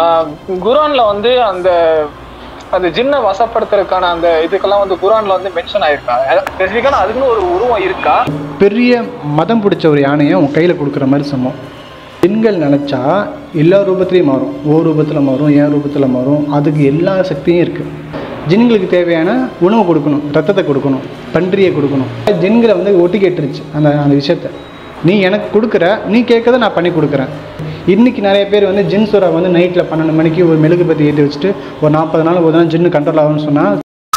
ஆஹ் குரான்ல வந்து அந்த அந்த ஜின்னை வசப்படுத்துறதுக்கான அந்த இதுக்கெல்லாம் வந்து குரான்ல வந்து மென்ஷன் ஆயிருக்கா ஸ்பெசிஃபிக்கான அதுக்குன்னு ஒரு உருவம் இருக்கா பெரிய மதம் பிடிச்ச ஒரு யானையை உன் கையில் கொடுக்குற மாதிரி சமம் பெண்கள் நினச்சா எல்லா ரூபத்துலேயும் மாறும் ஓ ரூபத்தில் மாறும் என் ரூபத்தில் மாறும் அதுக்கு எல்லா சக்தியும் இருக்குது ஜின்களுக்கு தேவையான உணவு கொடுக்கணும் ரத்தத்தை கொடுக்கணும் பன்றியை கொடுக்கணும் ஜின்களை வந்து ஒட்டி கேட்டுருச்சு அந்த அந்த விஷயத்த நீ எனக்கு கொடுக்குற நீ கேட்கறத நான் பண்ணி கொடுக்குறேன் இன்றைக்கி நிறைய பேர் வந்து ஜின் சுறா வந்து நைட்டில் பன்னெண்டு மணிக்கு ஒரு மெழுகு பற்றி ஏற்றி வச்சுட்டு ஒரு நாற்பது நாள் ஒரு நாள் ஜின்னு கண்ட்ரோல் ஆகும்னு சொன்னால்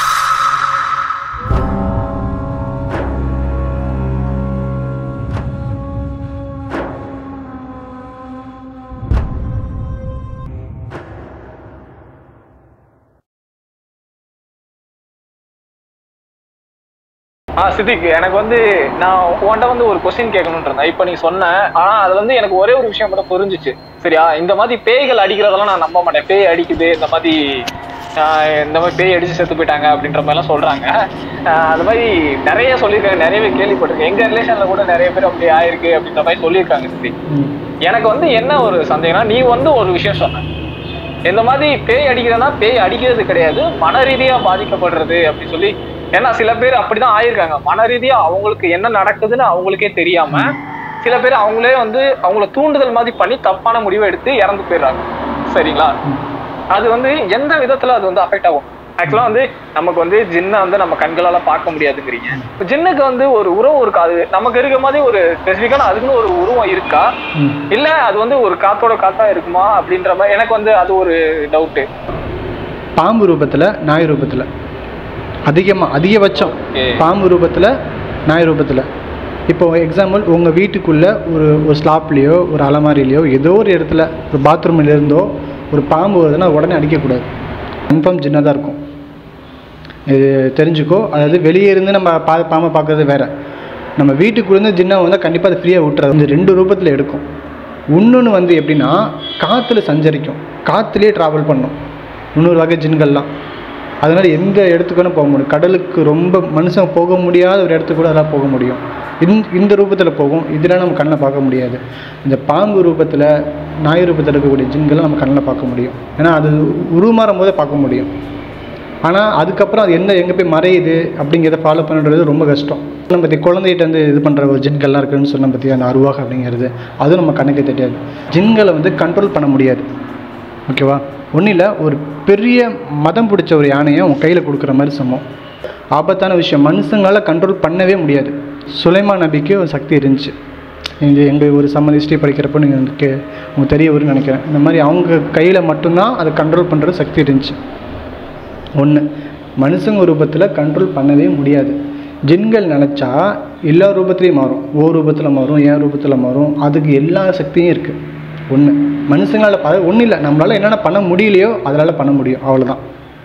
ஆ சித்திக் எனக்கு வந்து நான் உன்கிட்ட வந்து ஒரு கொஸ்டின் கேட்கணும்னு இருந்தேன் இப்போ நீ சொன்ன ஆனா அது வந்து எனக்கு ஒரே ஒரு விஷயம் மட்டும் புரிஞ்சுச்சு சரியா இந்த மாதிரி பேய்கள் அடிக்கிறதெல்லாம் நான் நம்ப மாட்டேன் பேய் அடிக்குது இந்த மாதிரி ஆஹ் இந்த மாதிரி பேய் அடிச்சு செத்து போயிட்டாங்க அப்படின்ற மாதிரிலாம் சொல்றாங்க ஆஹ் அது மாதிரி நிறைய சொல்லியிருக்காங்க நிறையவே கேள்விப்பட்டிருக்கேன் எங்க ரிலேஷன்ல கூட நிறைய பேர் அப்படி ஆயிருக்கு அப்படின்ற மாதிரி சொல்லியிருக்காங்க சித்திக் எனக்கு வந்து என்ன ஒரு சந்தேகம்னா நீ வந்து ஒரு விஷயம் சொன்ன இந்த மாதிரி பேய் அடிக்கிறதுனா பேய் அடிக்கிறது கிடையாது மன ரீதியா பாதிக்கப்படுறது அப்படி சொல்லி ஏன்னா சில பேர் அப்படிதான் ஆயிருக்காங்க மன ரீதியா அவங்களுக்கு என்ன நடக்குதுன்னு அவங்களுக்கே தெரியாம சில பேர் அவங்களே வந்து அவங்கள தூண்டுதல் மாதிரி பண்ணி தப்பான முடிவை எடுத்து இறந்து போயிடுறாங்க சரிங்களா அது வந்து எந்த விதத்துல அது வந்து அஃபெக்ட் ஆகும் ஆக்சுவலா வந்து நமக்கு வந்து ஜின்னை வந்து நம்ம கண்களால பார்க்க முடியாதுங்கிறீங்க இப்ப ஜின்னுக்கு வந்து ஒரு உறவு இருக்கா அது நமக்கு இருக்க மாதிரி ஒரு ஸ்பெசிஃபிக்கான அதுக்குன்னு ஒரு உருவம் இருக்கா ம் இல்ல அது வந்து ஒரு காத்தோட காத்தா இருக்குமா அப்படின்ற மாதிரி எனக்கு வந்து அது ஒரு டவுட்டு பாம்பு ரூபத்தில் நாய் ரூபத்தில் அதிகமாக அதிகபட்சம் Okay. பாம்பு ரூபத்தில் நாய் ரூபத்தில் இப்போ எக்ஸாம்பிள் உங்கள் வீட்டுக்குள்ளே ஒரு ஒரு ஸ்லாப்லேயோ ஒரு அலமாரிலையோ ஏதோ ஒரு இடத்துல ஒரு பாத்ரூமில் இருந்தோ ஒரு பாம்பு வருதுன்னா உடனே அடிக்கக்கூடாது கன்ஃபார்ம் சின்னதாக தான் இருக்கும் இது தெரிஞ்சுக்கோ அதாவது வெளியே இருந்து நம்ம பா பாம்பை பார்க்கறது வேற நம்ம வீட்டுக்குள்ளேருந்து ஜின்னை வந்தால் கண்டிப்பாக அது ஃப்ரீயாக விட்டுறது இந்த ரெண்டு ரூபத்தில் எடுக்கும் இன்னொன்று வந்து எப்படின்னா காற்றுல சஞ்சரிக்கும் காற்றுலேயே ட்ராவல் பண்ணும் இன்னொரு வகை ஜின்கள்லாம் அதனால் எந்த இடத்துக்கு வேணால் போக முடியும் கடலுக்கு ரொம்ப மனுஷன் போக முடியாத ஒரு இடத்துக்கு கூட அதெல்லாம் போக முடியும் இந்த இந்த ரூபத்தில் போகும் இதெல்லாம் நம்ம கண்ணில் பார்க்க முடியாது இந்த பாம்பு ரூபத்தில் நாய் ரூபத்தில் இருக்கக்கூடிய ஜின்களை நம்ம கண்ணில் பார்க்க முடியும் ஏன்னா அது உருமாறும் போதே பார்க்க முடியும் ஆனால் அதுக்கப்புறம் அது எந்த எங்கே போய் மறையுது அப்படிங்கிறத ஃபாலோ பண்ணுறது ரொம்ப கஷ்டம் நம்ம பற்றி குழந்தைகிட்ட வந்து இது பண்ணுற ஒரு ஜின்கள்லாம் இருக்குன்னு சொன்ன பற்றி அந்த அருவாக அப்படிங்கிறது அதுவும் நம்ம கண்ணுக்கு தெரியாது ஜின்களை வந்து கண்ட்ரோல் பண்ண முடியாது ஓகேவா ஒன்றும் இல்லை ஒரு பெரிய மதம் பிடிச்ச ஒரு யானையை உன் கையில் கொடுக்குற மாதிரி சமம் ஆபத்தான விஷயம் மனுஷங்களால் கண்ட்ரோல் பண்ணவே முடியாது சுலைமான் நபிக்கு ஒரு சக்தி இருந்துச்சு இது எங்கள் ஒரு சம்மந்த ஹிஸ்ட்ரி படிக்கிறப்போ நீங்கள் கே உங்களுக்கு தெரிய வரும்னு நினைக்கிறேன் இந்த மாதிரி அவங்க கையில் மட்டும்தான் அதை கண்ட்ரோல் பண்ணுற சக்தி இருந்துச்சு ஒன்று மனுஷங்க ரூபத்தில் கண்ட்ரோல் பண்ணவே முடியாது ஜின்கள் நினச்சா எல்லா ரூபத்துலேயும் மாறும் ஓ ரூபத்தில் மாறும் என் ரூபத்தில் மாறும் அதுக்கு எல்லா சக்தியும் இருக்குது ஒன்று மனுஷங்களால் ப ஒன்றும் இல்லை நம்மளால் என்னென்ன பண்ண முடியலையோ அதனால் பண்ண முடியும் அவ்வளோதான்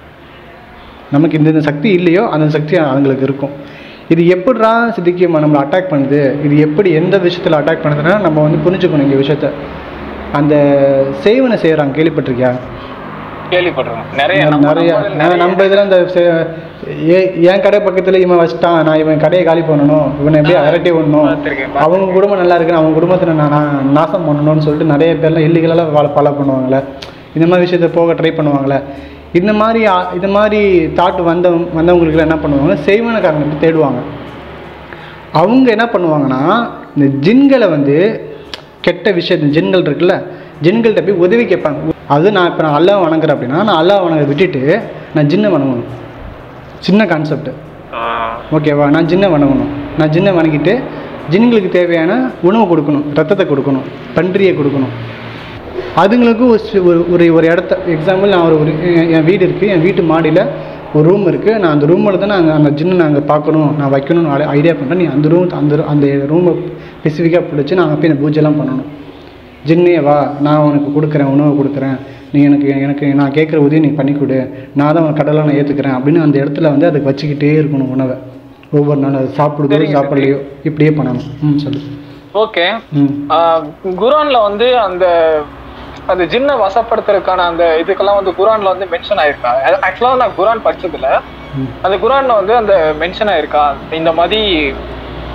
நமக்கு இந்த இந்த சக்தி இல்லையோ அந்த சக்தி அவங்களுக்கு இருக்கும் இது எப்படிடா சித்திக்கு நம்மளை அட்டாக் பண்ணுது இது எப்படி எந்த விஷயத்தில் அட்டாக் பண்ணுதுன்னா நம்ம வந்து புரிஞ்சுக்கணும் இங்கே விஷயத்த அந்த செய்வனை செய்கிறாங்க கேள்விப்பட்டிருக்கியா கேள்விப்பட்டிருக்கேன் நிறைய நம்ம நிறைய நம்ம நான் நம்ம இதில் இந்த செ- ஏ- என் கடை பக்கத்தில் இவன் வச்சுட்டான் நான் இவன் கடையை காலி பண்ணணும் இவனை எப்படியும் அரட்டி விடணும் பார்த்திருக்கேன், அவங்க குடும்பம் நல்லா இருக்குன்னு அவங்க குடும்பத்தில் நான் நான் நாசம் பண்ணணும்னு சொல்லிட்டு நிறைய பேர்லாம் இல்லீகலாக ஃபாலோ ஃபாலோ பண்ணுவாங்களே இந்த மாதிரி விஷயத்த போக ட்ரை பண்ணுவாங்களே இந்த மாதிரி ஆ- இந்த மாதிரி தாட் வந்த வந்தவங்களுக்குலாம் என்ன பண்ணுவாங்க செய்வனக்காரங்க போய் தேடுவாங்க அவங்க என்ன பண்ணுவாங்கன்னா இந்த ஜின்களை வந்து கெட்ட விஷயத்து ஜின்கள் இருக்குல்ல ஜின்கள்கிட்ட போய் உதவி கேட்பாங்க அது நான் இப்போ நான் அல்லாஹ் வணங்குறேன் அப்படின்னா நான் அல்லாஹ் வணங்க விட்டுட்டு நான் ஜின்னை வணங்கணும் சின்ன கான்செப்ட் ஓகேவா நான் ஜின்னை வணங்கணும் நான் ஜின்னை வணங்கிட்டு ஜின்களுக்கு தேவையான உணவு கொடுக்கணும் ரத்தத்தை கொடுக்கணும் பன்றியை கொடுக்கணும் அதுங்களுக்கு ஒரு சி- ஒரு ஒரு ஒரு இடத்த எக்ஸாம்பிள் நான் ஒரு ஒரு என் என் வீடு இருக்குது என் வீட்டு மாடியில் ஒரு ரூம் இருக்குது நான் அந்த ரூமில் தான் நாங்கள் அந்த ஜின்னு நாங்கள் பார்க்கணும் நான் வைக்கணும்னு ஐடியா பண்ணுறேன் நீ அந்த ரூம் அந்த அந்த ரூமை ஸ்பெசிஃபிக்காக பிடிச்சி நான் போய் இந்த பூஜைலாம் பண்ணணும் ஜின்னே வா நான் உனக்கு கொடுக்குறேன் உணவு கொடுக்குறேன் நீ எனக்கு எனக்கு நான் கேட்குற உதவி நீ பண்ணி கொடு நான் தான் உனக்கு கடலை நான் ஏற்றுக்கிறேன் அப்படின்னு அந்த இடத்துல வந்து அதுக்கு வச்சுக்கிட்டே இருக்கணும் உணவை ஒவ்வொரு நாள் அது சாப்பிடுதோ சரிங்க, சாப்பிடலையோ இப்படியே பண்ணணும் ம் சொல்லு ஓகே ம் குரான்ல வந்து அந்த அந்த ஜின்னை வசப்படுத்துறதுக்கான அந்த இதுக்கெல்லாம் வந்து குரான்ல வந்து மென்ஷன் ஆயிருக்கா ஆக்சுவலா நான் குரான் படிச்சதுல ம் அந்த குரான்ல வந்து அந்த மென்ஷன் ஆயிருக்கா இந்த மாதிரி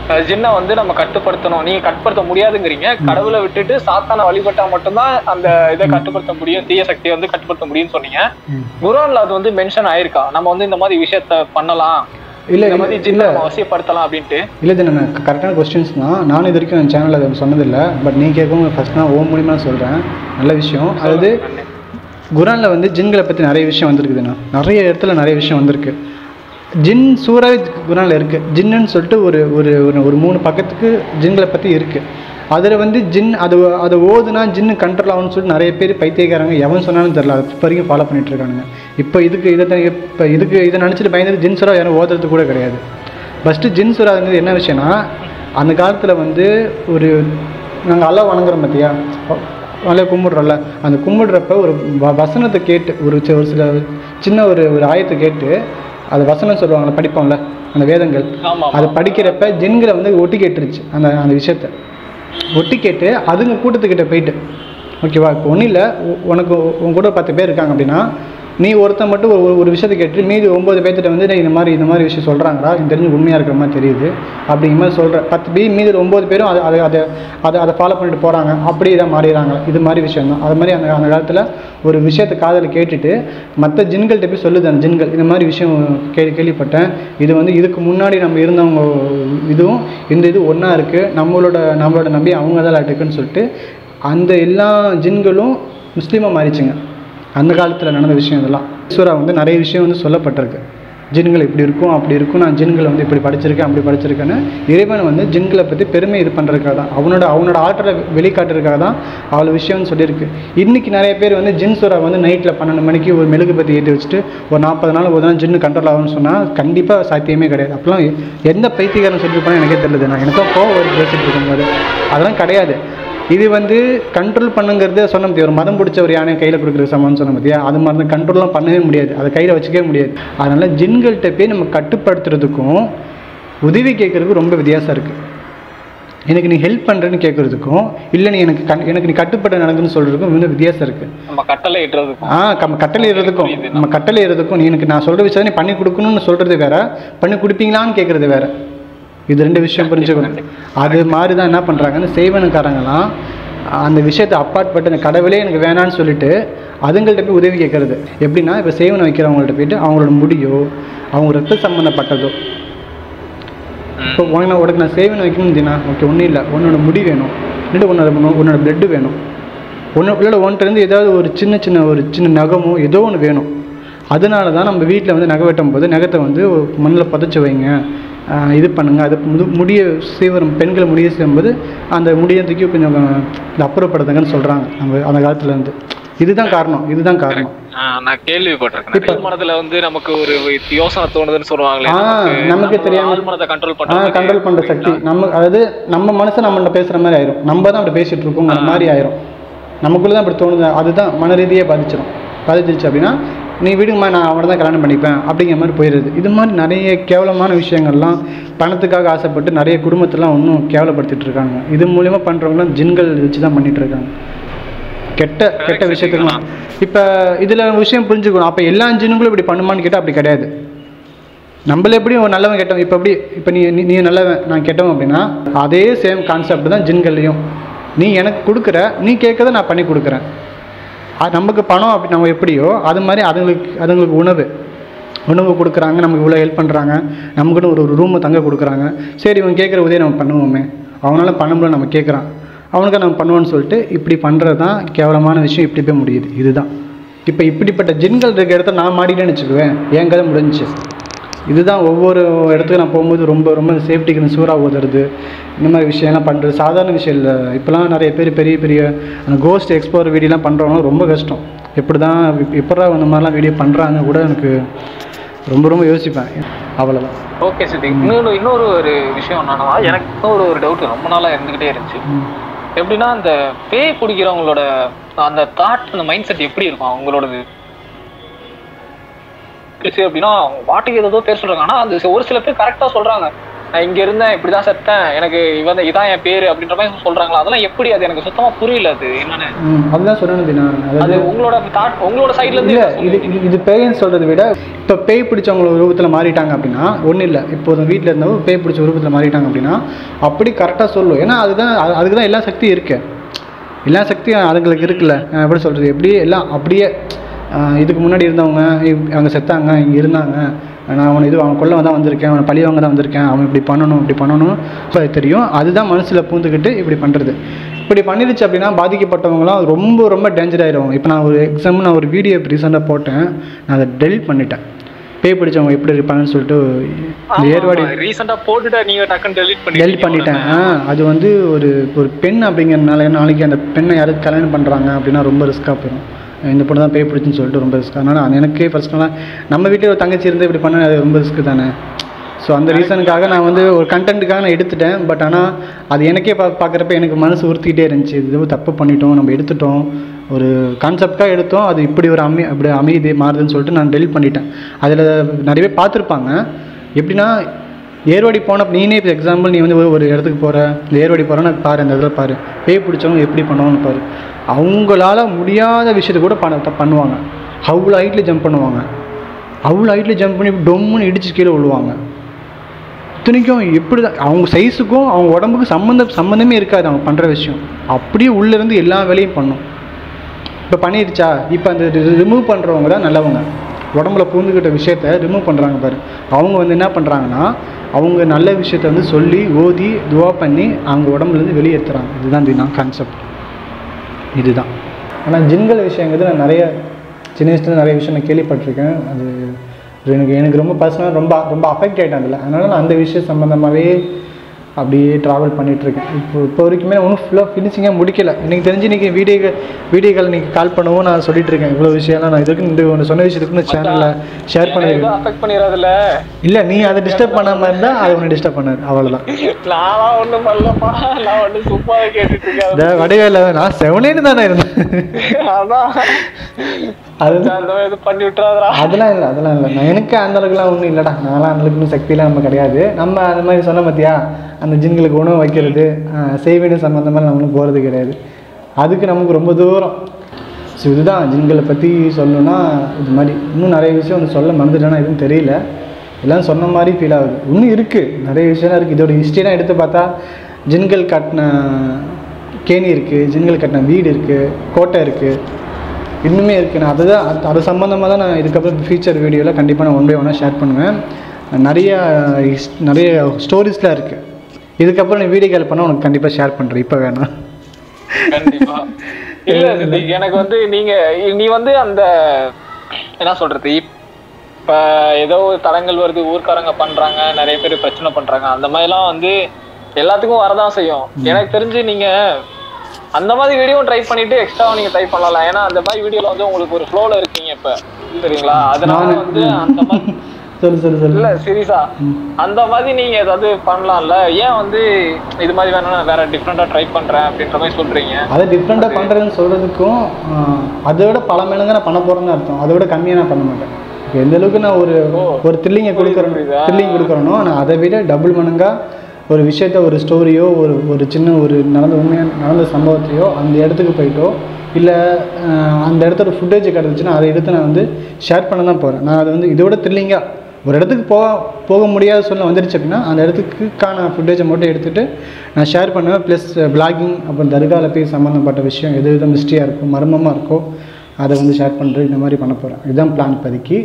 அஹ் ஜின்னை வந்து நம்ம கட்டுப்படுத்தணும் நீங்க கட்டுப்படுத்த முடியாதுங்கிறீங்க கடவுளை விட்டுட்டு சாத்தானை வழிபட்டா மட்டும்தான் அந்த இதை கட்டுப்படுத்த முடியும் தீய சக்தியை வந்து கட்டுப்படுத்த முடியும்னு சொன்னீங்க ம். குரான்ல அது வந்து மென்ஷன் ஆயிருக்கா நம்ம வந்து இந்த மாதிரி விஷயத்த பண்ணலாம் இல்லை இந்த மாதிரி இல்லை ஜின்னை நம்ம வசியப்படுத்தலாம் அப்படின்ட்டு இல்லை இது நான் கரெக்டான கொஸ்டின்ஸ் தான் நானும் இது வரைக்கும் என் சேனலில் அதை சொன்னதில்லை பட் நீ கேட்கவும் ஃபஸ்ட் நான் ஓ மூலியமாக சொல்கிறேன் நல்ல விஷயம் அதாவது குரானில் வந்து ஜின்களை பற்றி நிறைய விஷயம் வந்திருக்குதுண்ணா நிறைய இடத்துல நிறைய விஷயம் வந்திருக்கு ஜின் சூறாவே குரானில் இருக்குது ஜின்னுன்னு சொல்லிட்டு ஒரு ஒரு ஒரு ஒரு மூணு பக்கத்துக்கு ஜின்களை பற்றி இருக்குது அதில் வந்து ஜின் அது அதை ஓதுனா ஜின்னு கண்ட்ரோல் ஆகும்னு சொல்லிட்டு நிறைய பேர் பைத்தியக்காரங்க எவன் சொன்னாலும் தெரில அது இப்போ வரைக்கும் ஃபாலோ பண்ணிட்டு இருக்கானுங்க இப்போ இதுக்கு இதை தான் இப்போ இதுக்கு இதை நினச்சிட்டு பயந்துட்டு ஜின் சூறா யாரும் ஓதுறது கூட கிடையாது ஃபஸ்ட்டு ஜின் சூறாங்கிறது என்ன விஷயம்னா அந்த காலத்தில் வந்து ஒரு நாங்கள் அல்லா வணங்குறோம் பார்த்தியா அல்லா கும்பிடுறோம்ல அந்த கும்பிடுறப்ப ஒரு வ- வசனத்தை கேட்டு ஒரு சி- ஒரு சில சின்ன ஒரு ஒரு ஆயத்தை கேட்டு அது வசனம் சொல்லுவாங்கள்ல படிப்போம்ல அந்த வேதங்கள் ஆமா அது படிக்கிறப்ப ஜின்களை வந்து ஒட்டி கேட்டுருச்சு அந்த அந்த விஷயத்த ஒட்டி கேட்டு அதுங்க கூட்டத்துக்கிட்ட போயிட்டு ஓகேவா இப்போ ஒன்றும் இல்லை உனக்கு உன் கூட ஒரு பத்து பேர் இருக்காங்க அப்படின்னா நீ ஒருத்தன் மட்டும் ஒரு ஒரு விஷயத்தை கேட்டு மீதி ஒம்பது பேர்த்திட்ட வந்து "டேய், இந்த மாதிரி இந்த மாதிரி விஷயம் சொல்கிறாங்கடா இது தெரிஞ்சு உண்மையாக இருக்கிற மாதிரி தெரியுது அப்படிங்கிற மாதிரி சொல்கிற பத்து பேர் மீதி ஒம்பது பேரும் அதை அதை அதை அதை அதை ஃபாலோ பண்ணிட்டு போகிறாங்க அப்படி இதை மாறிடுறாங்க இது மாதிரி விஷயம் தான் அது மாதிரி அந்த அந்த காலத்தில் ஒரு விஷயத்தை காதில் கேட்டுட்டு மற்ற ஜின்கள்கிட்ட போய் சொல்லுது அந்த ஜின்கள் இந்த மாதிரி விஷயம் கேள்வி கேள்விப்பட்டேன் இது வந்து இதுக்கு முன்னாடி நம்ம இருந்தவங்க இதுவும் இந்த இது ஒன்றா இருக்குது நம்மளோட நம்மளோட நம்பி அவங்க தான் இருக்குன்னு சொல்லிட்டு அந்த எல்லா ஜின்களும் முஸ்லீமாக மாறிச்சுங்க அந்த காலத்தில் நடந்த விஷயம் இதெல்லாம் ஈஸ்வரா வந்து நிறைய விஷயம் வந்து சொல்லப்பட்டிருக்கு ஜின்கள் இப்படி இருக்கும் அப்படி இருக்கும் நான் ஜின்களை வந்து இப்படி படிச்சிருக்கேன் அப்படி படிச்சிருக்கேன்னு இறைவன் வந்து ஜின்களை பற்றி பெருமை இது பண்ணுறதுக்காக தான் அவனோட அவனோட ஆற்றலை வெளிக்காட்டுறதுக்காக தான் அவ்வளோ விஷயம்னு சொல்லியிருக்கு இன்றைக்கி நிறைய பேர் வந்து ஜின் சூறா வந்து நைட்டில் பன்னெண்டு மணிக்கு ஒரு மெழுகு பற்றி ஏற்றி வச்சுட்டு ஒரு நாற்பது நாள் ஒரு நாள் ஜின்னு கண்ட்ரோல் ஆகும்னு சொன்னால் கண்டிப்பாக சாத்தியமே கிடையாது அப்போலாம் எ- எந்த பைத்தியக்காரன் சொல்லியிருப்பானு எனக்கே தெரியல நான் எனக்கும் கோவம் வருது பேசிட்டு இருக்கும்போது அதெல்லாம் கிடையாது இது வந்து கண்ட்ரோல் பண்ணுங்கிறது சொன்ன முடியும் ஒரு மதம் பிடிச்ச ஒரு யானையை கையில் கொடுக்குற சமம்னு சொன்ன பார்த்தியா அது மாதிரி தான் கண்ட்ரோல்லாம் பண்ணவே முடியாது அதை கையில் வச்சுக்கவே முடியாது அதனால் ஜின்கள்கிட்ட போய் நம்ம கட்டுப்படுத்துறதுக்கும் உதவி கேட்குறதுக்கும் ரொம்ப வித்தியாசம் இருக்குது எனக்கு நீ ஹெல்ப் பண்ணுறேன்னு கேட்குறதுக்கும் இல்லை நீ எனக்கு கண் எனக்கு நீ கட்டுப்பட நடக்குன்னு சொல்கிறதுக்கும் இன்னும் வித்தியாசம் இருக்குது நம்ம கட்டளை இட்டுறதுக்கும் ஆ கம் கட்டளை ஏறதுக்கும் நம்ம கட்டளை ஏறதுக்கும் நீ எனக்கு நான் சொல்கிற விஷயம் நீ பண்ணி கொடுக்கணும்னு சொல்கிறது வேற பண்ணி கொடுப்பீங்களான்னு கேட்குறது வேற இது ரெண்டு விஷயம் புரிஞ்சுக்கணும் அது மாதிரி தான் என்ன பண்ணுறாங்கன்னு செய்வனுக்காரங்களாம் அந்த விஷயத்தை அப்பாற்பட்டு அந்த கடவுளே எனக்கு வேணான்னு சொல்லிட்டு அதுங்கள்ட்ட போய் உதவி கேட்கறது எப்படின்னா இப்போ சேவனை வைக்கிறவங்கள்ட்ட போயிட்டு அவங்களோட முடியோ அவங்க ரத்த சம்மந்தப்பட்டதோ இப்போ உனக்கு நான் உனக்கு நான் சேவனை வைக்கணும் தினா ஓகே ஒன்றும் இல்லை உன்னோட முடி வேணும் இல்லை உன்னோட உன்னோட பிளட்டு வேணும் ஒன்று இல்லை ஒன்றிலேருந்து ஏதாவது ஒரு சின்ன சின்ன ஒரு சின்ன நகமோ ஏதோ ஒன்று வேணும் அதனால தான் நம்ம வீட்டில் வந்து நகை வெட்டும் போது நகத்தை வந்து மண்ணில் புதைச்சி வைங்க ஆஹ் இது பண்ணுங்க அது முது முடிய சீவரும் பெண்களை முடிய செய்யும்போது அந்த முடியை தூக்கி கொஞ்சம் இந்த அப்புறப்படுத்துங்கன்னு சொல்கிறாங்க நம்ம அந்த காலத்துலேருந்து இதுதான் காரணம் இதுதான் காரணம் ஆஹ் நான் கேள்விப்பட்டிருக்கேன் ஆழ் மனதுல வந்து நமக்கு ஒரு யோசனை தோணுதுன்னு சொல்லுவாங்களே ஆ, நமக்கு நமக்கு நம்ம தெரியாம- ஆழ் மனதை கண்ட்ரோல் ஆ பண்றது கண்ட்ரோல் பண்ணுற சக்தி நம்ம அதாவது நம்ம மனசை நம்மள்ட்ட பேசுகிற மாதிரி ஆயிரும் நம்ம தான் அப்படி பேசிகிட்டு இருக்கோங்கிற மாதிரி ஆயிரும் நமக்குள்ளே தான் அப்படி தோணுது அதுதான் மன ரீதியாக பாதிச்சிடும் பாதிச்சிருச்சு அப்படின்னா நீ விடுமா நான் அவனை தான் கல்யாணம் பண்ணிப்பேன் அப்படிங்கிற மாதிரி போயிடுது இது மாதிரி நிறைய கேவலமான விஷயங்கள்லாம் பணத்துக்காக ஆசைப்பட்டு நிறைய குடும்பத்தெல்லாம் இன்னும் கேவலப்படுத்திட்டு இருக்காங்க இது மூலியமா பண்ணுறவங்களாம் ஜின்கள் வச்சு தான் பண்ணிட்டு இருக்காங்க கெட்ட கெட்ட விஷயத்துக்குலாம் இப்போ இதில் விஷயம் புரிஞ்சுக்கணும் அப்போ எல்லா ஜின்னுங்களும் இப்படி பண்ணுமான்னு கேட்டால் அப்படி கிடையாது நம்மள எப்படி ஒரு நல்லவன் கெட்டவன் இப்போ எப்படி இப்போ நீ நீ- நீ நல்லவன் நான் கெட்டவன் அப்படின்னா அதே சேம் கான்செப்ட் தான் ஜின்கள்லையும் நீ எனக்கு கொடுக்குற நீ கேட்கறத நான் பண்ணி கொடுக்குறேன் அது நமக்கு பணம் அப்படி நம்ம எப்படியோ அது மாதிரி அதுங்களுக்கு அதுங்களுக்கு உணவு உணவு கொடுக்குறாங்க நமக்கு இவ்வளோ ஹெல்ப் பண்ணுறாங்க நமக்குன்னு ஒரு ஒரு ரூமை தங்க கொடுக்குறாங்க சரி இவன் கேட்குற உதவி நம்ம பண்ணுவோமே அவனால பண்ண முடியல நம்ம கேட்குறான் அவனுக்கு நம்ம பண்ணுவோன்னு சொல்லிட்டு இப்படி பண்ணுறது தான் கேவலமான விஷயம் இப்படி போய் முடியுது இதுதான் இப்போ இப்படிப்பட்ட ஜின்கள் இருக்க இடத்துல நான் மாட்டிட்டேன்னு வச்சுக்குவேன் என் கதை முடிஞ்சுச்சு இதுதான் ஒவ்வொரு இடத்துக்கு நான் போகும்போது ரொம்ப ரொம்ப சேஃப்டிக்கு சூறா ஓதுறது இந்த மாதிரி விஷயம்லாம் பண்ணுறது சாதாரண விஷயம் இல்லை இப்போலாம் நிறைய பேர் பெரிய பெரிய அந்த கோஸ்ட் எக்ஸ்ப்ளோர் வீடியோலாம் பண்ணுறவங்க ரொம்ப கஷ்டம் எப்படி தான் எப்படா இந்த மாதிரிலாம் வீடியோ பண்ணுறாங்க கூட எனக்கு ரொம்ப ரொம்ப யோசிப்பேன் அவ்வளோதான் ஓகே சித்தி இன்னொரு இன்னொரு ஒரு விஷயம் என்னன்னா எனக்கு இன்னொரு ஒரு டவுட் ரொம்ப நாளா இருந்துகிட்டே இருந்துச்சு எப்படின்னா அந்த பேய் பிடிக்கிறவங்களோட அந்த தாட் அந்த மைண்ட் செட் எப்படி இருக்கும் அவங்களோடது சரி அப்படின்னா அவங்க பாட்டுக்கு ஏதோ பேர் சொல்றாங்க ஆனா அந்த ஒரு சில பேர் கரெக்டா சொல்றாங்க நான் இங்க இருந்தேன் இப்படிதான் செத்தேன் எனக்கு இவன் இதான் என் பேரு அப்படின்ற மாதிரி சொல்றாங்களா அதெல்லாம் எப்படி அது எனக்கு சுத்தமா புரியல அது என்னன்னு ம், அதுதான் சொன்னேன் தினா அது அதாவது உங்களோட தாட் உங்களோட சைடுல இருந்து இல்ல என்ன இது சொல்றீங்க? இது- இது பேய்ன்னு சொல்றதை விட இப்போ பேய் பிடிச்சவங்க ஒரு ரூபத்தில் மாறிட்டாங்க அப்படின்னா ஒன்றும் இல்லை இப்போ ஒரு வீட்டில் இருந்தவங்க பேய் பிடிச்ச ரூபத்தில் மாறிட்டாங்க அப்படின்னா அப்படி கரெக்டாக சொல்லும் ஏன்னா அதுதான் அது- அதுக்கு தான் எல்லா சக்தியும் இருக்கு எல்லா சக்தியும் அதுங்களுக்கு இருக்குல்ல அஹ் எப்படி சொல்கிறது எப்படி எல்லாம் அப்படியே அஹ் இதுக்கு முன்னாடி இருந்தவங்க இவ்- அவங்க செத்தாங்க இங்கே இருந்தாங்க நான் அவனை இது அவன் கொல்ல தான் வந்திருக்கேன் அவனை பழி வாங்க தான் வந்திருக்கேன் அவன் இப்படி பண்ணணும் இப்படி பண்ணணும் இப்போ அது தெரியும் அதுதான் மனசில் பூந்துக்கிட்டு இப்படி பண்ணுறது இப்படி பண்ணிடுச்சு அப்படின்னா பாதிக்கப்பட்டவங்களாம் ரொம்ப ரொம்ப டேஞ்சர் ஆயிடுவாங்க இப்போ நான் ஒரு எக்ஸாம்பிள் நான் ஒரு வீடியோ ரீசெண்டாக போட்டேன் நான் அதை டெலிட் பண்ணிட்டேன் பேய் பிடிச்சவங்க எப்படி இருப்பாங்கன்னு சொல்லிட்டு இந்த ஏர்வாடி ரீசெண்டா போட்டுட்டு நீங்க டக்குன்னு டெலிட் பண்ணி டெலிட் பண்ணிட்டேன் ஆ அது வந்து ஒரு ஒரு பெண் அப்படிங்கிறதுனால நாளைக்கு அந்த பெண்ணை யாராவது கல்யாணம் பண்ணுறாங்க அப்படின்னா ரொம்ப ரிஸ்க்காக போயிடும் இந்த பொண்ணு தான் பேய் பிடிச்சுன்னு சொல்லிட்டு ரொம்ப ரிஸ்க் அதனால் அது எனக்கே பர்சனலாக நம்ம வீட்டில் ஒரு தங்கச்சி இருந்து இப்படி பண்ண அது ரொம்ப ரிஸ்க் தானே ஸோ அந்த ரீசனுக்காக நான் வந்து ஒரு கண்டென்ட்டுக்காக நான் எடுத்துட்டேன் பட் ஆனால் அது எனக்கே பா பார்க்குறப்ப எனக்கு மனசு உறுத்திக்கிட்டே இருந்துச்சு இது ஏதோ தப்பு பண்ணிட்டோம் நம்ம எடுத்துட்டோம் ஒரு கான்செப்டாக எடுத்தோம் அது இப்படி ஒரு அமை அப்படி அமையுது மாறுதுன்னு சொல்லிட்டு நான் டெலிட் பண்ணிட்டேன் அதில் நிறைய பேர் பார்த்துருப்பாங்க எப்படின்னா ஏர்வாடி போன நீனே இப்போ எக்ஸாம்பிள் நீ வந்து ஒரு- ஒரு இடத்துக்கு போகிற இந்த ஏர்வாடி போகிறேன்னு பாரு அந்த இதில் பாரு பேய் பிடிச்சவங்க எப்படி பண்ணுவாங்கன்னு பாரு அவங்களால முடியாத விஷயத்தை கூட பண்ண பண்ணுவாங்க அவ்வளோ ஹைட்டில் ஜம்ப் பண்ணுவாங்க அவ்வளோ ஹைட்டில் ஜம்ப் பண்ணி டொம்முன்னு இடிச்சு கீழே விழுவாங்க இத்தனைக்கும் எப்படி தான் அவங்க சைஸுக்கும் அவங்க உடம்புக்கு சம்மந்த சம்மந்தமே இருக்காது அவங்க பண்ணுற விஷயம் அப்படியே உள்ளேருந்து எல்லா வேலையும் பண்ணும் இப்போ பண்ணிடுச்சா இப்போ அந்த ரிமூவ் பண்ணுறவங்க தான் நல்லவங்க உடம்புல பூந்துக்கிட்ட விஷயத்த ரிமூவ் பண்ணுறாங்க பாரு அவங்க வந்து என்ன பண்ணுறாங்கன்னா அவங்க நல்ல விஷயத்த வந்து சொல்லி ஓதி துவா பண்ணி அவங்க உடம்புலேருந்து வெளியேற்றுறாங்க இதுதான் தினா கான்செப்ட் இதுதான் ஆனால் ஜின்கள் விஷயங்கிறது நான் நிறைய சின்ன வயசுல நிறைய விஷயம் நான் கேள்விப்பட்டிருக்கேன் அது அது எனக்கு எனக்கு ரொம்ப பர்சனலாக ரொம்ப ரொம்ப அஃபெக்ட் ஆகிட்டேன் அதில் அதனால நான் அந்த விஷயம் சம்மந்தமாகவே அப்படியே ட்ராவல் பண்ணிகிட்ருக்கேன் இப்போ இப்போ வரைக்குமே ஒன்றும் ஃபுல்லாக ஃபினிஷிங்காக முடிக்கல எனக்கு தெரிஞ்சு இன்றைக்கி வீடியோ வீடியோக்கள் நீங்கள் கால் பண்ணவும் நான் சொல்லிட்டு இருக்கேன் இவ்வளோ விஷயம்லாம் நான் இதுக்கு இந்த ஒன்று சொன்ன விஷயத்துக்கு இந்த சேனலில் ஷேர் பண்ணியிருக்கேன் அஃபெக்ட் பண்ணிடாதுல்ல இல்லை நீ அதை டிஸ்டர்ப் பண்ணாமல் இருந்தால் அதை ஒன்று டிஸ்டர்ப் பண்ணாது அவ்வளோதான் நானா ஒண்ணும் பண்ணலப்பா நான் ஒண்ணும் சும்மா கேட்டுட்டு இருக்கேன் இந்த வடிவேல நான் செவனேன்னு தானே இருந்தேன் அதான் அது அந்த மாதிரி இது பண்ணி விட்டுறாதடா அதெல்லாம் இல்லை அதெல்லாம் இல்லை நான் எனக்கு அந்த அளவுக்குலாம் ஒன்றும் இல்லைடா நான்லாம் அந்த அளவுக்கு இன்னும் சக்தியெலாம் நம்ம கிடையாது நம்ம அந்த மாதிரி சொன்ன பார்த்தியா அந்த ஜின்களுக்கு உணவு வைக்கிறது ஆஹ் செய்வீடு சம்மந்தமாக நம்ம ஒன்றும் போகிறது கிடையாது அதுக்கு நமக்கு ரொம்ப தூரம் ஸோ இதுதான் ஜின்களை பற்றி சொல்லணும்னா இது மாதிரி இன்னும் நிறைய விஷயம் ஒன்று சொல்ல மறந்துட்டேன்னா எதுவும் தெரியல எல்லாம் சொன்ன மாதிரி ஃபீல் ஆகுது இன்னும் இருக்குது நிறைய விஷயம்லாம் இருக்குது இதோட ஹிஸ்ட்ரிலாம் எடுத்து பார்த்தா ஜின்கள் கட்டின கேணி இருக்குது ஜின்கள் கட்டின வீடு இருக்குது கோட்டை இருக்குது இன்னுமே இருக்குது நான் அதுதான் அது- அது சம்மந்தமாக தான் நான் இதுக்கப்புறம் ஃபியூச்சர் வீடியோவில் கண்டிப்பாக நான் ஒன் பை ஒன்னாக ஷேர் பண்ணுவேன் நிறைய ஹிஸ்- நிறைய ஸ்டோரிஸ்லாம் இருக்குது இதுக்கப்புறம் நீ வீடியோ கால் பண்ணால் உனக்கு கண்டிப்பாக ஷேர் பண்ணுறேன் இப்போ வேணாம் கண்டிப்பா இல்ல சித்தி, எனக்கு வந்து நீங்க நீ வந்து அந்த என்ன சொல்றது இப்ப ஏதோ ஒரு தடங்கள் வருது ஊர்க்காரங்க பண்றாங்க நிறைய பேர் பிரச்சனை பண்றாங்க அந்த மாதிரிலாம் வந்து எல்லாத்துக்கும் வரதான் செய்யும் எனக்கு தெரிஞ்சு நீங்க அந்த மாதிரி வீடியோ ட்ரை பண்ணிட்டு எக்ஸ்ட்ரா நீங்க ட்ரை பண்ணலாம் ஏன்னா அந்த மாதிரி வீடியோல வந்து உங்களுக்கு ஒரு ஃப்ளோல இருக்கீங்க இப்ப சரிங்களா அதனால நானு- வந்து அந்த மாதிரி சொல்லு சொல்லு சொல்லு இல்ல சீரியஸா அந்த மாதிரி நீங்க ஏதாவது பண்ணலாம்ல ஏன் வந்து இது மாதிரி வேணா நான் வேற டிஃப்ரெண்டா ட்ரை பண்றேன் அப்படின்ற மாதிரி சொல்றீங்க அதை டிஃப்ரெண்ட்டாக பண்ணுறதுன்னு சொல்கிறதுக்கும் அதை விட பல மடங்கு நான் பண்ண போகிறேன்னு அர்த்தம் அதை விட கம்மியாக நான் பண்ண மாட்டேன் இப்போ எந்த அளவுக்கு நான் ஒரு ஓ. ஒரு த்ரில்லிங்கை கொடுக்குறேன் புரியுதா? த்ரில்லிங் கொடுக்குறேனோ நான் அதை விட டபுள் மடங்காக ஒரு விஷயத்த ஒரு ஸ்டோரியோ ஒரு ஒரு சின்ன ஒரு நடந்த உண்மையான நடந்த சம்பவத்தையோ அந்த இடத்துக்கு போயிட்டோ இல்லை அந்த இடத்துல ஒரு ஃபுட்டேஜ் கிடந்துச்சுன்னா அதை எடுத்து நான் வந்து ஷேர் பண்ண தான் போகிறேன் நான் அதை வந்து இதோட த்ரில்லிங்காக ஒரு இடத்துக்கு போக போக முடியாத சூழ்நிலை வந்துருச்சு அப்படின்னா அந்த இடத்துக்குக்கான ஃபுட்டேஜை மட்டும் எடுத்துகிட்டு நான் ஷேர் பண்ணுவேன் ப்ளஸ் பிளாகிங் அப்புறம் தர்காவில் போய் சம்மந்தப்பட்ட விஷயம் எது எது மிஸ்ட்ரியாக இருக்கோ மர்மமாக இருக்கோ அதை வந்து ஷேர் பண்ணுறது இந்த மாதிரி பண்ண போகிறேன் இதுதான் பிளான் இப்போதைக்கு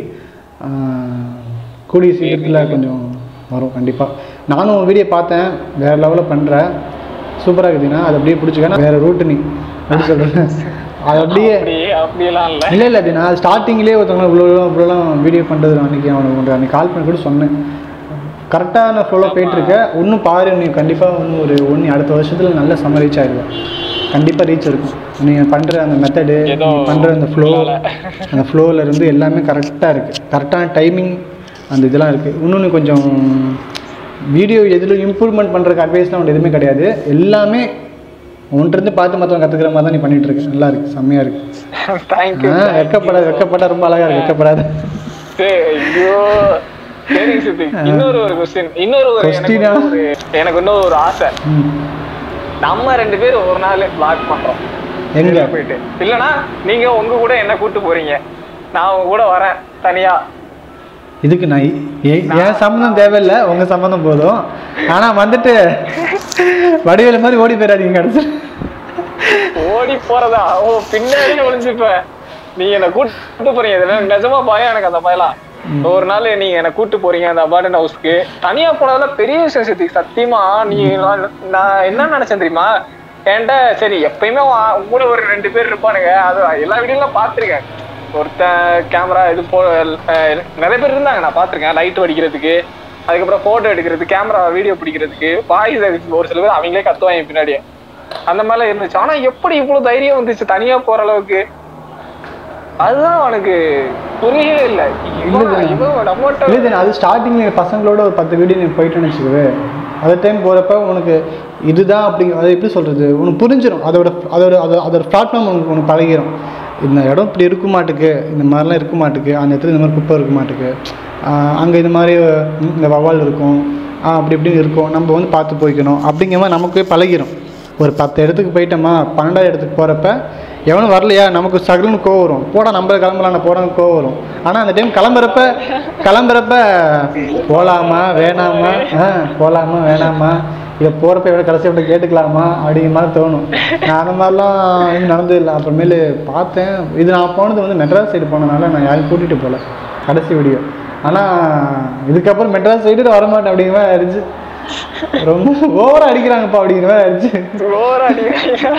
ஆஹ், கூடிய சீக்கிரத்தில் கொஞ்சம் வரும் கண்டிப்பாக நானும் உன் வீடியோ பார்த்தேன் வேறு லெவலில் பண்ணுறேன் சூப்பராக இருக்குதுன்னா அதை அப்படியே பிடிச்சிக்க வேறு ரூட்டு நீ அப்படி சொல்கிறேன் அது அப்படியே அப்படி அப்படியெல்லாம் இல்ல இல்லை இல்லை அது நான் ஸ்டார்டிங்லேயே ஒருத்தவங்க இவ்வளோ இவ்வளோலாம் வீடியோ பண்ணுறது அன்றைக்கி அவனுக்கு ஒன்று அன்றைக்கி கால் பண்ணி கூட சொன்னேன் கரெக்டாக நான் ஃப்ளோவில் போயிட்டுருக்கேன் இன்னும் பாரு நீ கண்டிப்பாக இன்னும் ஒரு ஒன்று அடுத்த வருஷத்தில் நல்ல செம்ம ரீச் ஆயிடுவேன் கண்டிப்பாக ரீச் இருக்கும் நீங்கள் பண்ணுற அந்த மெத்தடு ஏதோ நீ பண்ணுற அந்த ஃப்ளோ உங்களால. அந்த ஃப்ளோவில் இருந்து எல்லாமே கரெக்டாக இருக்குது கரெக்டான டைமிங் அந்த இதெல்லாம் இருக்குது இன்னொன்று கொஞ்சம் வீடியோ எதில் இம்ப்ரூவ்மெண்ட் பண்ணுறதுக்கு அட்வைஸ்லாம் ஒன்று எதுவுமே கிடையாது எல்லாமே உன்கிட்ட பார்த்து மற்றவங்க கற்றுக்கிற மாதிரி தான் நீ பண்ணிட்டு இருக்க நல்லா இருக்கு செம்மையாக இருக்கு தேங்க்யூ ஆ வெக்கப்படாத வெக்கப்பட ரொம்ப அழகா இருக்கு வெக்கப்படாத ஐயோ சரி சித்தி இன்னொரு ஒரு கொஸ்டின் இன்னொரு ஒரு எனக்கு Question ஆ? ஒரு எனக்கு இன்னொரு ஒரு ஆசை ம். நம்ம ரெண்டு பேரும் ஒரு நாள் vlog பண்றோம் எங்க வெளில போயிட்டு இல்லனா நீங்க உங்க கூட என்ன கூட்டு போறீங்க நான் உங்க கூட வரேன் தனியா இதுக்கு நான் எ- எ- என் சம்மந்தம் தேவையில்லை உங்க சம்மந்தம் போதும் ஆனா வந்துட்டு வடிவேலு மாதிரி ஓடி போயிடாதீங்க கடைசி ஓடி போறதா ஓ பின்னாடி ஒளிஞ்சுப்ப நீங்க என்ன கூட்டு போறீங்க இதுல நிஜமா பயம் எனக்கு அந்த பயலாம் ஒரு நாள் நீங்க என்ன கூட்டு போறீங்க அந்த அபார்டன் ஹவுஸ்க்கு தனியா போனதுல பெரிய விஷயம் சித்தி சத்தியமா நீ நான் நான் என்ன நினைச்சேன் தெரியுமா என்கிட்ட சரி எப்பயுமே உன் உன் கூட ஒரு ரெண்டு பேர் இருப்பானுங்க அது எல்லா வீடியோலாம் பார்த்திருக்கேன் ஒருத்தன் கேமரா இது போ அஹ் நிறைய பேர் இருந்தாங்க நான் பார்த்திருக்கேன் லைட் அடிக்கிறதுக்கு அதுக்கப்புறம் போட்டோ எடுக்கிறது கேமரா வீடியோ பிடிக்கிறதுக்கு வாய்ஸ் ஒரு சில பேர் அவங்களே கத்துவாங்க பின்னாடியே அந்த மாதிரிலாம் இருந்துச்சு ஆனா எப்படி இவ்வளவு தைரியம் வந்துச்சு தனியா போற அளவுக்கு அதுதான் அவனுக்கு புரியவே இல்லை இவன் இவன் நம்மகிட்ட இல்லை இது அது ஸ்டார்டிங்கில் பசங்களோட ஒரு பத்து வீடியோ நீ போயிட்டு வச்சுக்கவே அந்த டைம் போகிறப்ப உனக்கு இதுதான் அப்படிங்க அதை எப்படி சொல்கிறது உனக்கு புரிஞ்சிடும் அதோட அதோட அதோட அதோட பிளாட்ஃபார்ம் உனக்கு உனக்கு பழகிரும் இந்த இடம் இப்படி இருக்க மாட்டுக்கு இந்த மாதிரிலாம் இருக்க மாட்டுக்கு அந்த இடத்துல இந்த மாதிரி குப்பை இருக்க மாட்டுக்கு அங்கே இந்த மாதிரி ம், இந்த வவால் இருக்கும் ஆஹ் அப்படி இப்படி இருக்கும் நம்ம வந்து பார்த்து போய்க்கணும் அப்படிங்கிற மாதிரி நமக்கே பழகிரும் ஒரு பத்து இடத்துக்கு போயிட்டோமா பன்னெண்டாவது இடத்துக்கு போகிறப்ப எவனும் வரலையா நமக்கு சகலுன்னு கோவம் வரும் போடா நம்ம கிளம்பலாம் போடான்னு கோவம் வரும் ஆனால் அந்த டைம் கிளம்புறப்ப கிளம்புறப்ப போகலாமா வேணாமா ஆ போகலாமா வேணாமா இதை போகிறப்ப எவ்வளோ கடைசி எவ்வளோ கேட்டுக்கலாமா அப்படிங்கிற மாதிரி தோணும் நான் அந்த மாதிரிலாம் இன்னும் நடந்தது இல்லை அப்புறமேலு பார்த்தேன் இது நான் போனது வந்து மெட்ராஸ் சைடு போனனால நான் யாரும் கூட்டிகிட்டு போகல கடைசி வீடியோ ஆனால் இதுக்கப்புறம் மெட்ராஸ் சைடு வரமாட்டேன் அப்படிங்கிற மாதிரி ஆயிடுச்சு ரொம்ப ஓவராக அடிக்கிறாங்கப்பா அப்படிங்கிற மாதிரி ஆயிடுச்சு ஓவர் அடிக்கிறாங்க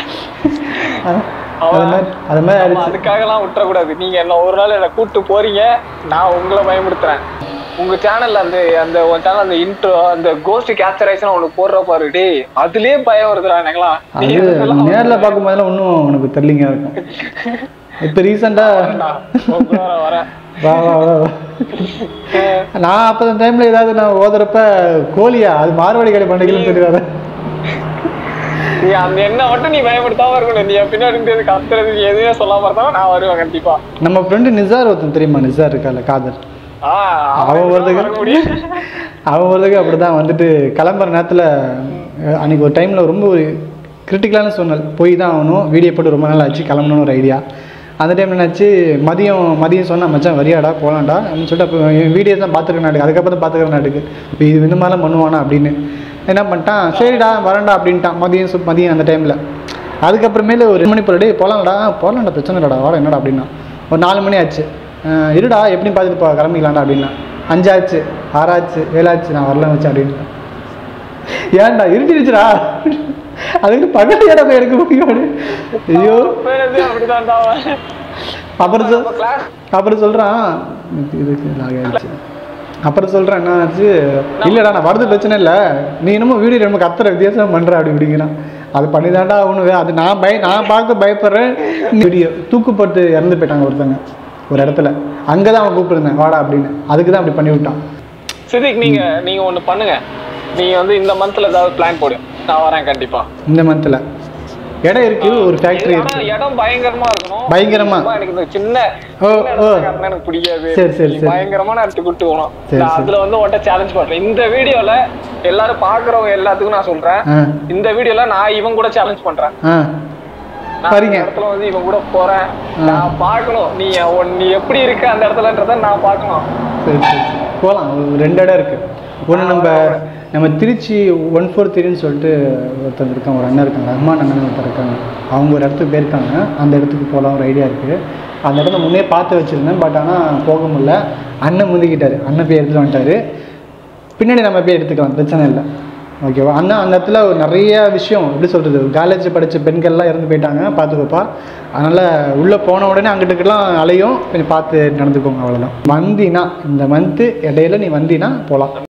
அது மாதிரி அது மாதிரி நம்ம ஆயிடுச்சு அதுக்காகலாம் விட்டுறக்கூடாது நீங்க என்ன ஒரு நாள் என்ன கூட்டு போறீங்க நான் உங்களை பயமுடுத்துறேன் உங்க சேனல்ல அந்த அந்த உன் சேனல் அந்த இன்ட்ரோ அந்த கோஸ்ட் கேப்சர் ஆயிடுச்சுன்னா உனக்கு போடுற பாரு டேய் அதுலயே பயம் வருதுடா எனக்குலாம் நீ அது இதெல்லாம் நேரில் பார்க்கும்போதெல்லாம் இன்னும் உனக்கு தெரியலிங்க இருக்கும் இப்போ ரீசெண்டாக வேண்டாம். உங்க கூட வரேன் வா வா வா வா. நான் அப்போ அந்த டைமில் ஏதாவது நான் ஓதுறப்ப கோழியா அது மார்வாடி கடை பண்டிகைன்னு தெரியாத நீ அந்த என்ன மட்டும் நீ பயப்படுத்தாம இருக்கணும் நீ என் பின்னாடி இருந்து எதுக்கு கத்துறது நீ எதுவுமே சொல்லாம இருந்தாலும் நான் வருவேன் கண்டிப்பா நம்ம ஃப்ரெண்டு நிசார் ஒருத்தன் தெரியுமா நிசார் இருக்கால காதர் ஆஹ் அவன் அவன் ஒருத்தங்க- வர முடியும் அவன் ஒருத்தருக்கு அப்படி தான் வந்துட்டு கிளம்புற நேரத்தில் அன்னைக்கு ஒரு டைமில் ரொம்ப ஒரு கிரிட்டிக்கலான சூழ்நிலை போய் தான் ஆகணும் வீடியோ போட்டு ரொம்ப நாள் ஆச்சு கிளம்பணும்னு ஒரு ஐடியா அந்த டைம் என்னாச்சு மதியம் மதியம் சொன்னா மச்சான் வரியாடா போகலாம்டா அப்படின்னு சொல்லிட்டு அப்போ என் வீடியோ தான் பார்த்துருக்க நாட்டுக்கு அதுக்கப்புறம் தான் பார்த்துக்கிற நாட்டுக்கு இப்போ இது இந்த மாதிரிலாம் பண்ணுவானா அப்படின்னு என்ன பண்ணிட்டான் சரிடா வரேன்டா அப்படின்ட்டான் மதியம் சு- மதியம் அந்த டைமில் அதுக்கப்புறமேல ஒரு ரெண்டு மணி போல டேய் போகலாம்டா போகலாம்டா பிரச்சனை இல்லைடா வாடா என்னடா அப்படின்னா ஒரு நாலு மணி ஆச்சு அஹ் இருடா எப்படி பார்த்துட்டு போ கிளம்பிக்கலாம்டா அப்படின்னா அஞ்சாச்சு ஆறாச்சு ஏழாச்சு நான் வரல வச்சேன் அப்படின்னு ஏன்டா இருந்துருச்சுடா அதுக்கு பக்கத்து இடம் போய் எடுக்க முடியும் அப்படின்னு. ஐயோ பேரது அப்படிதான்டா அவன். அப்புறம் சொல் நம்ம class அப்புறம் சொல்கிறான் இதுக்கு lag ஆயிடுச்சு அப்புறம் சொல்கிறேன் என்ன ஆச்சு இல்லைடா நான் வரது பிரச்சனை இல்லை நீ என்னமோ வீடியோ ரொம்ப கத்துற வித்தியாசம் பண்ணுற அப்படி இப்படிங்கிறான் அது பண்ணிதான்டா ஆகணும் அது நான் பய நான் பார்க்க பயப்படுறேன் வீடியோ தூக்குப்பட்டு இறந்து போயிட்டாங்க ஒருத்தங்க ஒரு இடத்துல அங்கே தான் அவன் கூப்பிட்டுருந்தேன் வாடா அப்படின்னு அதுக்கு தான் அப்படி பண்ணி விட்டான் சிதிக் நீங்க நீங்க ஒண்ணு பண்ணுங்க நீங்க வந்து இந்த மந்த்ல ஏதாவது பிளான் போடு நான் வரேன் கண்டிப்பா இந்த மந்தில் இடம் இருக்கு ஒரு ஃபேக்ட்ரி ஆனா இருக்கு இடம் பயங்கரமா இருக்கணும் பயங்கரமா? சும்மா எனக்கு இந்த சின்ன ஓ, சின்ன ஓ. இடத்துல காட்டினா எனக்கு பிடிக்காது சரி, சரி, நீ சரி. பயங்கரமான இடத்துக்கு கூட்டு போகணும் சரி, நான் சரி. அதுல வந்து உன்ட்ட சேலஞ்ச் பண்றேன் இந்த வீடியோல எல்லாரும் பாக்குறவங்க எல்லாத்துக்கும் நான் சொல்றேன் ஆ இந்த வீடியோல நான் இவன் கூட சேலஞ்ச் பண்றேன் ஆ நான் சரிங்க. இந்த இடத்துல வந்து இவன் கூட போறேன் ஆ. நான் பார்க்கணும் நீ உன்- நீ எப்படி இருக்க அந்த இடத்துலன்றத நான் பார்க்கணும் சரி சரி போகலாம் ரெண்டு இடம் இருக்கு ஒன்று நம்ம நம்ம திருச்சி ஒன் ஃபோர் த்ரீன்னு சொல்லிட்டு ஒருத்தர் இருக்காங்க ஒரு அண்ணன் இருக்காங்க ரஹ்மான் அண்ணன் ஒருத்தர் இருக்காங்க அவங்க ஒரு இடத்துக்கு போயிருக்காங்க அந்த இடத்துக்கு போகலாம் ஒரு ஐடியா இருக்குது அந்த இடத்த முன்னே பார்த்து வச்சுருந்தேன் பட் ஆனால் போக முடியல அண்ணன் முந்திக்கிட்டாரு அண்ணன் போய் எடுத்துகிட்டு வந்துட்டாரு பின்னாடி நம்ம போய் எடுத்துக்கலாம் பிரச்சனை இல்லை ஓகேவா அண்ணா அந்த இடத்துல ஒரு நிறைய விஷயம் எப்படி சொல்கிறது காலேஜ் படித்த பெண்கள்லாம் இறந்து போயிட்டாங்க பார்த்துக்கோப்பா அதனால் உள்ளே போன உடனே அங்கிட்டுக்கெல்லாம் அலையும் கொஞ்சம் பார்த்து நடந்துக்கோங்க அவ்வளோதான் வந்தினா இந்த மந்த்து இடையில நீ வந்தினா போகலாம்